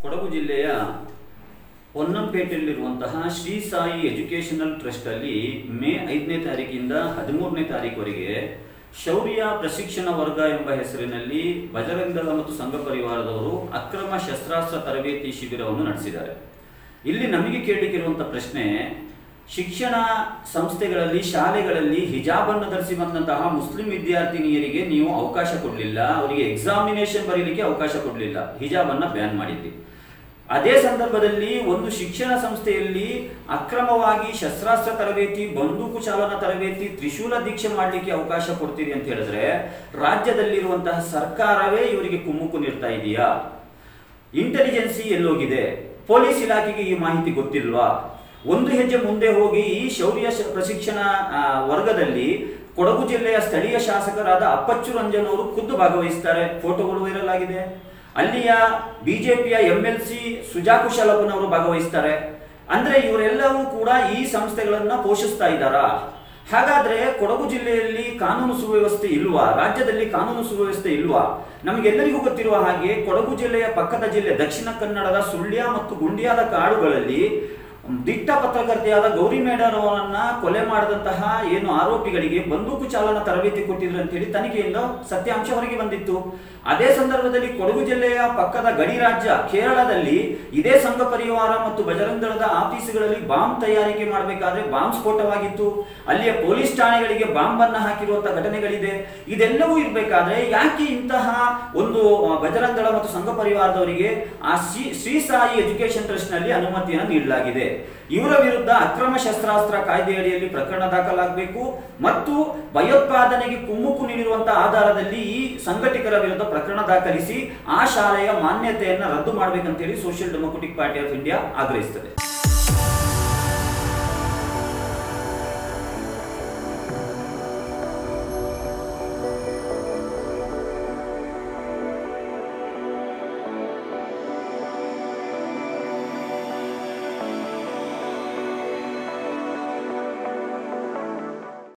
ಕೊಡಗು ಜಿಲ್ಲೆಯ ಹೊನ್ನಂಪೇಟೆಯಲ್ಲಿರುವಂತಹ Shri Sai educational trust ಅಲ್ಲಿ ಮೇ ಐದನೇ ತಾರೀಕಿಂದ ಹದಿಮೂರನೇ ತಾರೀಕುವರೆಗೆ ಶೌರ್ಯ ಪ್ರಶಿಕ್ಷಣ ವರ್ಗ ಎಂಬ ಹೆಸರಿನಲ್ಲಿ ಬಜರಂಗ ದಳ ಮತ್ತು ಸಂಘ ಪರಿವಾರದವರು ಅಕ್ರಮ ಶಸ್ತ್ರಾಸ್ತ್ರ ತರಬೇತಿ ಶಿಬಿರವನ್ನು ನಡೆಸಿದ್ದಾರೆ ಇಲ್ಲಿ ನಮಗೆ ಕೇಳಲಿಕ್ಕಿರುವಂಥ ಪ್ರಶ್ನೆ ಶಿಕ್ಷಣ ಸಂಸ್ಥೆಗಳಲ್ಲಿ ಶಾಲೆಗಳಲ್ಲಿ ಹಿಜಾಬನ್ನು ಧರಿಸಿ ಬಂದಂತಹ ಮುಸ್ಲಿಂ ವಿದ್ಯಾರ್ಥಿನಿಯರಿಗೆ ನೀವು ಅವಕಾಶ ಕೊಡಲಿಲ್ಲ ಅವರಿಗೆ ಎಕ್ಸಾಮಿನೇಷನ್ ಬರೀಲಿಕ್ಕೆ ಅವಕಾಶ ಕೊಡಲಿಲ್ಲ ಹಿಜಾಬನ್ನು ಬ್ಯಾನ್ ಮಾಡಿದ್ರಿ ಅದೇ ಸಂದರ್ಭದಲ್ಲಿ ಒಂದು ಶಿಕ್ಷಣ ಸಂಸ್ಥೆಯಲ್ಲಿ ಅಕ್ರಮವಾಗಿ ಶಸ್ತ್ರಾಸ್ತ್ರ ತರಬೇತಿ ಬಂದೂಕು ಚಾಲನಾ ತರಬೇತಿ ತ್ರಿಶೂಲ ದೀಕ್ಷೆ ಮಾಡಲಿಕ್ಕೆ ಅವಕಾಶ ಕೊಡ್ತೀರಿ ಅಂತ ಹೇಳಿದ್ರೆ ರಾಜ್ಯದಲ್ಲಿರುವಂತಹ ಸರ್ಕಾರವೇ ಇವರಿಗೆ ಕುಮ್ಮುಕ್ಕು ನೀಡ್ತಾ ಇದೆಯಾ ಇಂಟೆಲಿಜೆನ್ಸಿ ಎಲ್ಲೋಗಿದೆ ಪೊಲೀಸ್ ಇಲಾಖೆಗೆ ಈ ಮಾಹಿತಿ ಗೊತ್ತಿಲ್ವಾ ಒಂದು ಹೆಜ್ಜೆ ಮುಂದೆ ಹೋಗಿ ಈ ಶೌರ್ಯ ಶ- ಪ್ರಶಿಕ್ಷಣ ಆ, ವರ್ಗದಲ್ಲಿ ಕೊಡಗು ಜಿಲ್ಲೆಯ ಸ್ಥಳೀಯ ಶಾಸಕರಾದ ಅಪ್ಪಚ್ಚು ರಂಜನ್ ಅವರು ಖುದ್ದು ಭಾಗವಹಿಸ್ತಾರೆ ಫೋಟೋಗಳು ವೈರಲ್ ಆಗಿದೆ ಅಲ್ಲಿಯ ಬಿಜೆಪಿಯ ಎಂ ಎಲ್ ಸಿ ಸುಜಾ ಕುಶಲಪ್ಪನವರು ಭಾಗವಹಿಸ್ತಾರೆ ಅಂದ್ರೆ ಇವರೆಲ್ಲವೂ ಕೂಡ ಈ ಸಂಸ್ಥೆಗಳನ್ನ ಪೋಷಿಸ್ತಾ ಇದ್ದಾರಾ ಹಾಗಾದ್ರೆ ಕೊಡಗು ಜಿಲ್ಲೆಯಲ್ಲಿ ಕಾನೂನು ಸುವ್ಯವಸ್ಥೆ ಇಲ್ವಾ ರಾಜ್ಯದಲ್ಲಿ ಕಾನೂನು ಸುವ್ಯವಸ್ಥೆ ಇಲ್ವಾ ನಮಗೆಲ್ಲರಿಗೂ ಗೊತ್ತಿರುವ ಹಾಗೆ ಕೊಡಗು ಜಿಲ್ಲೆಯ ಪಕ್ಕದ ಜಿಲ್ಲೆ ದಕ್ಷಿಣ ಕನ್ನಡದ ಸುಳ್ಯ ಮತ್ತು ಗುಂಡ್ಯಾದ ಕಾಡುಗಳಲ್ಲಿ ದಿಟ್ಟ ಪತ್ರಕರ್ತೆಯಾದ ಗೌರಿ ಮೇಡರ್ ಅವರನ್ನ ಕೊಲೆ ಮಾಡಿದಂತಹ ಏನು ಆರೋಪಿಗಳಿಗೆ ಬಂದೂಕು ಚಾಲನಾ ತರಬೇತಿ ಕೊಟ್ಟಿದ್ರು ಅಂತ ಹೇಳಿ ತನಿಖೆಯಿಂದ ಸತ್ಯಾಂಶ ಹೊರಗೆ ಬಂದಿತ್ತು ಅದೇ ಸಂದರ್ಭದಲ್ಲಿ ಕೊಡಗು ಜಿಲ್ಲೆಯ ಪಕ್ಕದ ಗಡಿ ರಾಜ್ಯ ಕೇರಳದಲ್ಲಿ ಇದೇ ಸಂಘ ಪರಿವಾರ ಮತ್ತು ಬಜರಂಗ ದಳದ ಆಫೀಸುಗಳಲ್ಲಿ ಬಾಂಬ್ ತಯಾರಿಕೆ ಮಾಡಬೇಕಾದ್ರೆ ಬಾಂಬ್ ಸ್ಫೋಟವಾಗಿತ್ತು ಅಲ್ಲಿಯ ಪೊಲೀಸ್ ಠಾಣೆಗಳಿಗೆ ಬಾಂಬ್ ಅನ್ನ ಹಾಕಿರುವಂತಹ ಘಟನೆಗಳಿದೆ ಇದೆಲ್ಲವೂ ಇರಬೇಕಾದ್ರೆ ಯಾಕೆ ಇಂತಹ ಒಂದು ಆ, ಬಜರಂಗ ದಳ ಮತ್ತು ಸಂಘ ಪರಿವಾರದವರಿಗೆ ಆ ಶ್ರೀ ಶ್ರೀ ಸಾಯಿ ಎಜುಕೇಶನ್ ಟ್ರಸ್ಟ್ ನಲ್ಲಿ ಅನುಮತಿಯನ್ನು ನೀಡಲಾಗಿದೆ ಇವರ ವಿರುದ್ಧ ಅಕ್ರಮ ಶಸ್ತ್ರಾಸ್ತ್ರ ಕಾಯ್ದೆಯಡಿಯಲ್ಲಿ ಪ್ರಕರಣ ದಾಖಲಾಗಬೇಕು ಮತ್ತು ಭಯೋತ್ಪಾದನೆಗೆ ಕುಮ್ಮುಕ್ಕು ನೀಡಿರುವಂತಹ ಆಧಾರದಲ್ಲಿ ಈ ಸಂಘಟಕರ ವಿರುದ್ಧ ಪ್ರಕರಣ ದಾಖಲಿಸಿ ಆ ಶಾಲೆಯ ಮಾನ್ಯತೆಯನ್ನ ರದ್ದು ಮಾಡಬೇಕಂತೇಳಿ social democratic party of India ಆಗ್ರಹಿಸುತ್ತದೆ